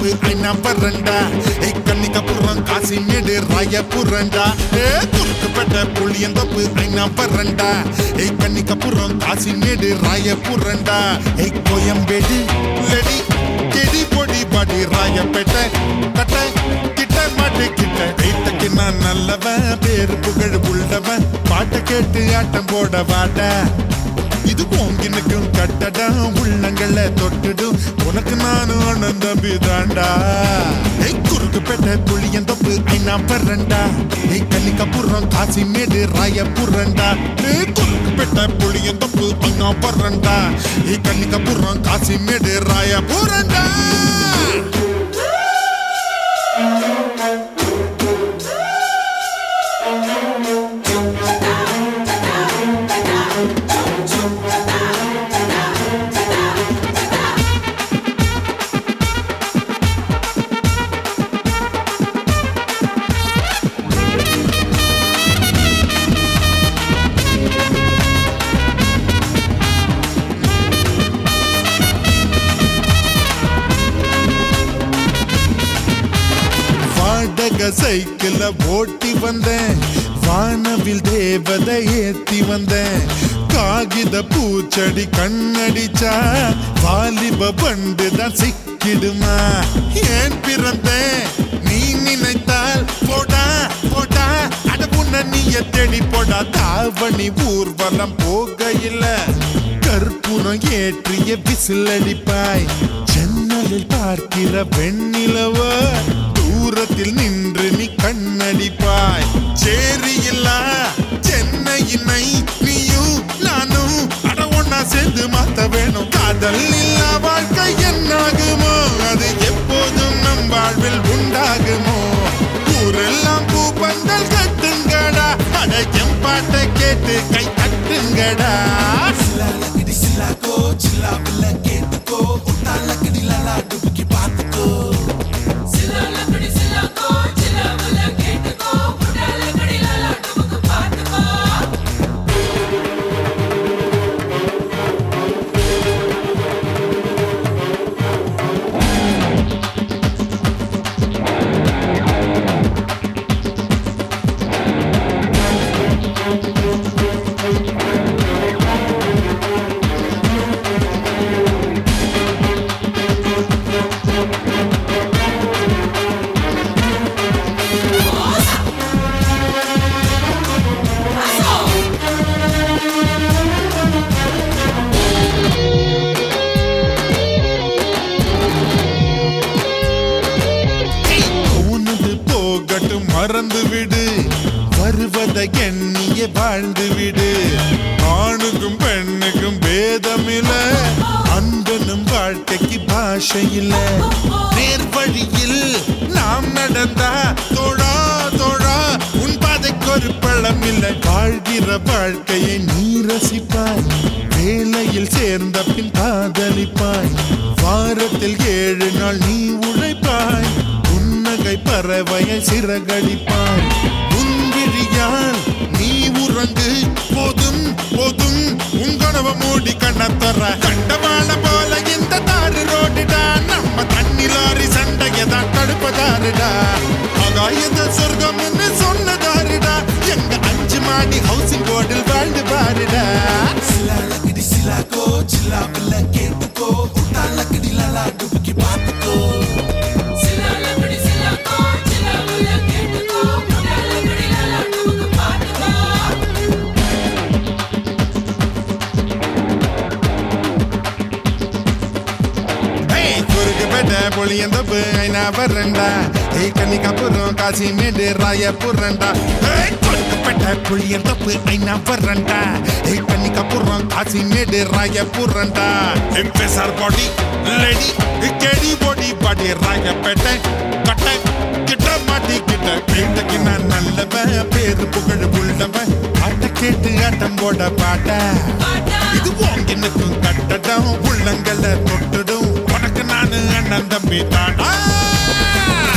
தப்பு ஐநா பரண்டா ஏய் கன்னிகபுரம் காசிமேடு ராயபுரண்டா ஏ குறுக்கு பெட்ட புளியன் தப்பு ஐநா பரண்டா ஏய் கன்னிகபுரம் காசிமேடு ராயபுரண்டா ஏய் கோயம்பேடு லெடி கெடி பொடி பாடி ராயப்பேட்டை கட்ட கிட்ட மாட்டு கிட்ட கைத்தக்கு நான் நல்லவன் பேரு புகழ் உள்ளவன் பாட்டை கேட்டு ஆட்டம் போட வாட இது போங்கினுக்கும் கட்டடம் உள்ளங்களை தொட்டுடும் உனக்கு நானும் அண்ணன் தம்பி தாண்டா ஏய் குறுக்கு பெட்ட புளியன் தப்பு ஐநா பரண்டா ஏய் கன்னிகபுரம் காசிமேடு ராயபுரண்டா ஏய் குறுக்கு பெட்ட புளியன் தப்பு ஐநா பரண்டா ஏய் கன்னிகபுரம் காசிமேடு ராயபுரண்டா வாடக சைக்கிள ஓட்டி வந்தேன் வானவில் தேவதை ஏத்தி வந்தேன் காகித பூச்செடி கண்ணடிச்சா வாலிப பண்டு தான் சிக்கிடுமா ஏன் பிறந்தேன் நீ நினைத்தால் போடா போடா அட உன்ன நீய தேடி போடா தாவணி ஊர்வலம் போகையில கற்பூரம் ஏற்றிய விசில் அடிப்பாய் ஜன்னலில் பார்க்கிற வெண்ணிலவ தூரத்தில் நின்று நீ கண்ணடிப்பாய் சேரியில்லா சென்னையினை நீயும் நானும் அட ஒன்னா சேர்ந்து மாத்த வேணும் காதல் இல்லா வாழ்க்கை என்னாகுமோ அது எப்போதும் நம் வாழ்வில் உண்டாகுமோ ஊரெல்லாம் பூ பந்தல் கட்டுங்கடா அட என் பாட்டை கேட்டு கை தட்டுங்கடா லக்கடி சில்லாக்கோ சில்லாவில்ல கேட்டுக்கோ உட்டா லக்கடி லலா டுபுக்கி பார்த்துக்கோ சிலாலக்கடி சிலாக்கோ சிலாவல கேட்டுக்கோ புடாலக்கடி லலாட்டுக்கு பார்த்துக்கோ போனது போகட்டும் மறந்து விடு வருவதை எண்ணிய வாழ்ந்து விடு ஆணுக்கும் பெண்ணுக்கும் பேதமில்ல அன்பனும் வாழ்க்கைக்கு பாஷை இல்ல நேர் வழியில் நாம் நடந்தா தோழா தோழா உன் பாதைக்கு ஒரு பழம் இல்லை வாழ்கிற வாழ்க்கையை நீ ரசிப்பாய் வேலையில் சேர்ந்த பின் காதலிப்பாய் வாரத்தில் ஏழு நாள் நீ உழைப்பாய் புன்னகை பறவையை சிறகடிப்பாய் உன்விழியால் நீ உறங்கு போதும் போதும் உன் கனவை மூடி கண்ணத்தர கண்டவாள போல இந்த தாறு ரோடுடா நம்ம தண்ணி லாரி சண்டையை தான் தடுப்பதாருடா ஆகாயத சொர்க்கம்னு சொன்னதாருடா எங்க அஞ்சு மாடி ஹவுசிங் போர்டில் வாழ்ந்து பாருடா சிலா லக்கடி சில்லாக்கோ சில்லாவில்ல கேட்டுக்கோ உட்டா லக்கடி லலா டுபுக்கி பார்த்துக்கோ சிலாலக்கடி சிலாக்கோ சிலாவல கேட்டுக்கோ புடாலக்கடி லலாட்டுக்கு பார்த்துக்கோ ஏய், குறுக்கு பெட்ட புளியந்தப்பு ஐநா பரண்டா ஏய் கன்னிகாபுரம் காசிமேடு ராயபுரண்டா ஏய் குறுக்கு பெட்ட புளியந்தப்பு ஐநா பரண்டா ஏய் கன்னிகாபுரம் காசிமேடு ராயபுரண்டா எம்பெசார் பாடி லேடி கேடி பாடி பாடி ராயப்பேட்டை கட்டை கிட்ட மாட்டி கிட்ட கேட்டக்கு நான் நல்லவன் பேரு புகழ் உள்ளவன் பாட்டை கேட்டு ஆட்டம் போட பாட்ட இது போங்கினுக்கும் கட்டடம் உள்ளங்களை தொட்டுடும் உனக்கு நானு அண்ணன் தம்பி தாண்டா